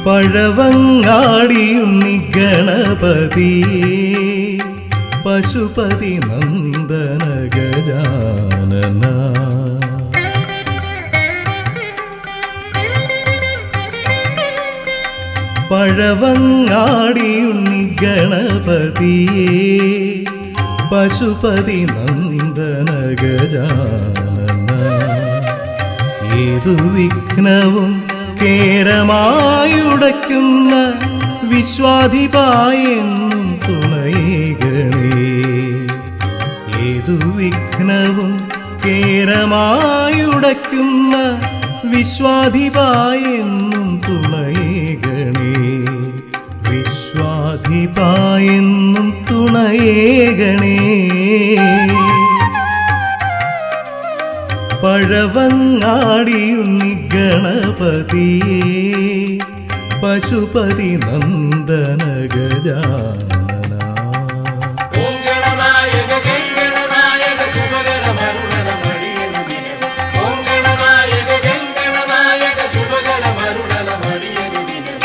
പഴവങ്ങാടിയുണ്ണി ഗണപതിയേ പശുപതി നന്ദന ഗജാനന പഴവങ്ങാടിയുണ്ണി ഗണപതിയേ പശുപതി നന്ദന ഗജാനന ഏതു വിഘ്നവും കേരമായുടയ്ക്കുന്ന വിശ്വാധിപായെന്നും തുണയികളേ ഏതു വിഘ്നവും കേരമായുടയ്ക്കുന്ന വിശ്വാധിപായെന്നും തുണയേകണേ വിശ്വാധിപായെന്നും തുണയേകണേ പഴവങ്ങാടിയുണ്ണി ഗണപതിയേ പശുപതി നന്ദന ഗജാനന ഓം ഗണനായക ഗംഗണനായക ശുഭകരമരുണനമടിയനുദിനം ഓം ഗണനായക ഗംഗണനായക ശുഭകരമരുണനമടിയനുദിനം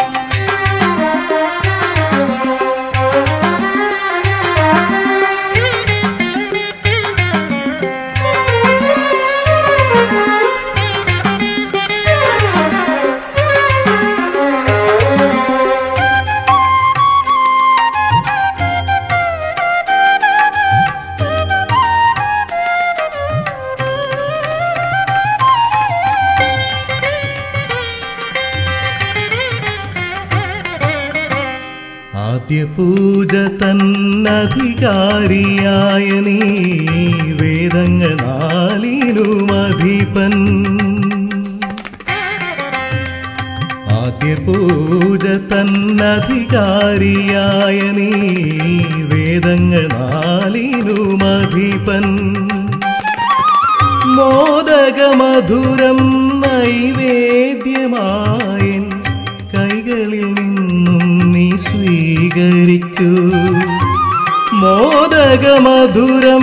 ആദ്യ പൂജ തന്നധികാരിയായ നീ വേദങ്ങൾ നാലിനുമധിപൻ ആദ്യ പൂജ തന്നധികാരിയായ നീ വേദങ്ങൾ നാലിനുമധിപൻ മോദകമധുരം നൈവേദ്യമായൻ കൈകളിൽ നിന്നും നീ സ്വീകരിക്കൂ മോദകമധുരം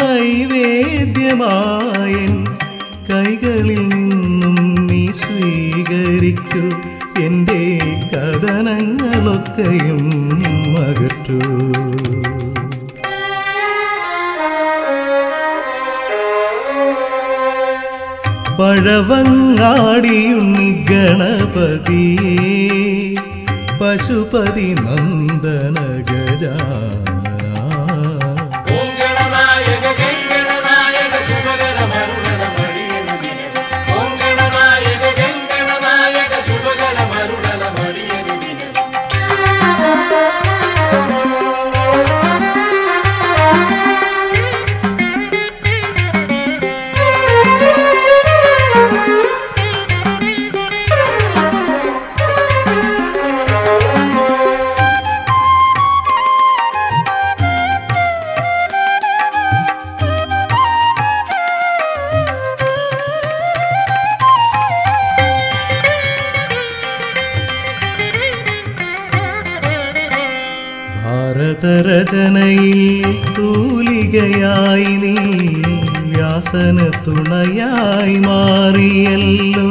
നൈവേദ്യമായൻ കൈകളിൽ നിന്നും നീ സ്വീകരിക്കൂ എൻ്റെ കഥനങ്ങളൊക്കെയും അകറ്റൂ പഴവങ്ങാടിയുണ്ണി ഗണപതിയേ പശുപതി നന്ദന ഗജാനന ഓം ഗണനായക ഗംഗണനായക ശുഭകരമരുണനമടിയനുദിനം ഓം ഗണനായക ഗംഗണനായക ശുഭകരമരുണനമടിയനുദിനം ഭാരതരചനയിൽ തൂലികയായി നീ വ്യാസന തുണയായി മാറിയല്ലോ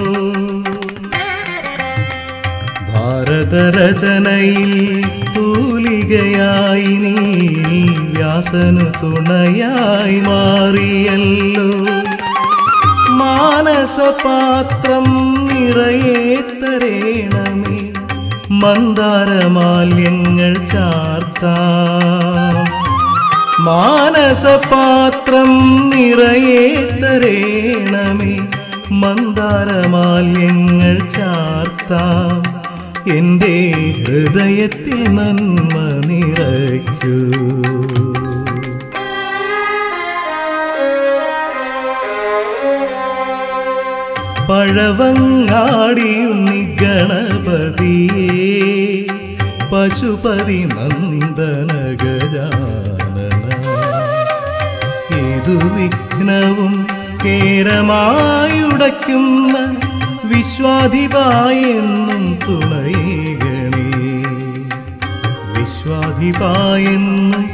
ഭാരതരചനയിൽ തൂലികയായി നീ വ്യാസനു തുണയായി മാറിയല്ലോ മാനസപാത്രം നിറയെ തരേണമേ മന്ദാരമാല്യങ്ങൾ ചാർത്താം മാനസപാത്രം നിറയെ തരേണമേ മന്ദാരമാല്യങ്ങൾ ചാർത്താം എൻ്റെ ഹൃദയത്തിൽ നന്മ നിറയ്ക്കൂ പഴവങ്ങാടിയുണ്ണി ഗണപതിയേ പശുപതി നന്ദന ഗജാനന ഏതു വിഘ്നവും കേരമായുടയ്ക്കുന്ന വിശ്വാധിപായെന്നും തുണയേകണേ വിശ്വാധിപായെന്നും